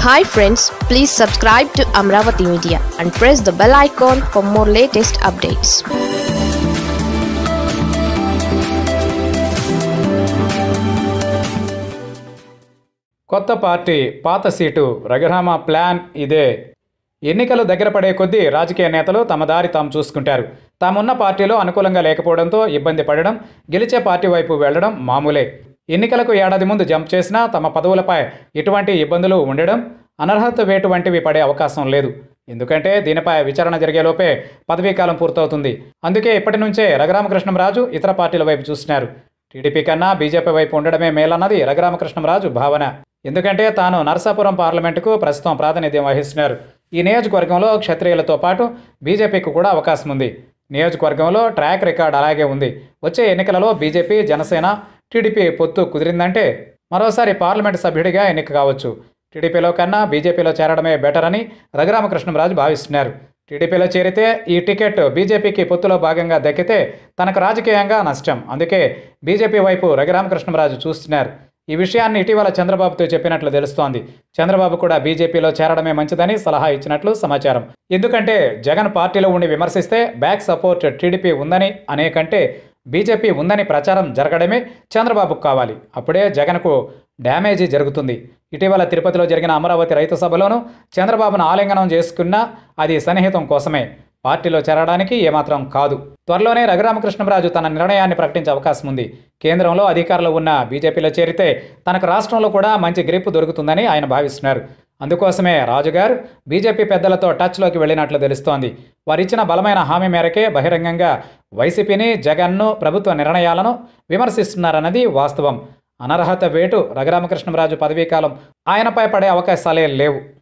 hi friends please subscribe to Amaravati media and press the bell icon for more latest updates కొత్త party పాత seat Raghurama plan ఇదే ఎన్నికలు దగ్గర పడే కొద్దీ రాజకీయ నేతలు తమ దారి తాము చూసుకుంటారు తామున్న పార్టీలో అనుకూలంగా లేకపోవడంతో ఇబ్బంది పడడం గెలిచే పార్టీ వైపు వెళ్లడం మామూలే ఎన్నికలకు ఏడాది ముందు జంప్ చేసినా తమ పదవులపై ఎటువంటి ఇబ్బందులు ఉండడం అనర్హత వేటు వంటివి పడే అవకాశం లేదు ఎందుకంటే దీనిపై విచారణ జరిగేలోపే పదవీకాలం పూర్తవుతుంది అందుకే ఇప్పటి నుంచే రఘురామకృష్ణంరాజు ఇతర పార్టీల వైపు చూస్తున్నారు టీడీపీ కన్నా బీజేపీ వైపు ఉండడమే మేలన్నది రఘురామకృష్ణంరాజు భావన ఎందుకంటే తాను నరసాపురం పార్లమెంటుకు ప్రస్తుతం ప్రాతినిధ్యం వహిస్తున్నారు ఈ నియోజకవర్గంలో క్షత్రియులతో పాటు బీజేపీకి కూడా అవకాశం ఉంది నియోజకవర్గంలో ట్రాక్ రికార్డ్ అలాగే ఉంది వచ్చే ఎన్నికలలో బీజేపీ జనసేన టీడీపీ పొత్తు కుదిరిందంటే మరోసారి పార్లమెంటు సభ్యుడిగా ఎన్నిక కావచ్చు టీడీపీలో కన్నా బీజేపీలో చేరడమే బెటర్ అని రఘురామకృష్ణంరాజు భావిస్తున్నారు టీడీపీలో చేరితే ఈ టికెట్ బీజేపీకి పొత్తులో భాగంగా దక్కితే తనకు రాజకీయంగా నష్టం అందుకే బీజేపీ వైపు రఘురామకృష్ణంరాజు చూస్తున్నారు ఈ విషయాన్ని ఇటీవల చంద్రబాబుతో చెప్పినట్లు తెలుస్తోంది చంద్రబాబు కూడా బీజేపీలో చేరడమే మంచిదని సలహా ఇచ్చినట్లు సమాచారం ఎందుకంటే జగన్ పార్టీలో ఉండి విమర్శిస్తే బ్యాక్ సపోర్ట్ టీడీపీ ఉందని అనే కంటే బీజేపీ ఉందని ప్రచారం జరగడమే చంద్రబాబుకు కావాలి అప్పుడే జగన్కు డ్యామేజీ జరుగుతుంది ఇటీవల తిరుపతిలో జరిగిన అమరావతి రైతు సభలోనూ చంద్రబాబును ఆలింగనం చేసుకున్నా అది సన్నిహితం కోసమే పార్టీలో చేరడానికి ఏమాత్రం కాదు త్వరలోనే రఘురామకృష్ణరాజు తన నిర్ణయాన్ని ప్రకటించే అవకాశం ఉంది కేంద్రంలో అధికారంలో ఉన్న బీజేపీలో చేరితే తనకు రాష్ట్రంలో కూడా మంచి గ్రిప్ దొరుకుతుందని ఆయన భావిస్తున్నారు అందుకోసమే రాజుగారు బీజేపీ పెద్దలతో టచ్లోకి వెళ్ళినట్లు తెలుస్తోంది వారిచ్చిన బలమైన హామీ మేరకే బహిరంగంగా వైసీపీని జగన్ను ప్రభుత్వ నిర్ణయాలను విమర్శిస్తున్నారన్నది వాస్తవం అనర్హత వేటు రఘురామకృష్ణరాజు పదవీకాలం ఆయనపై పడే అవకాశాలే లేవు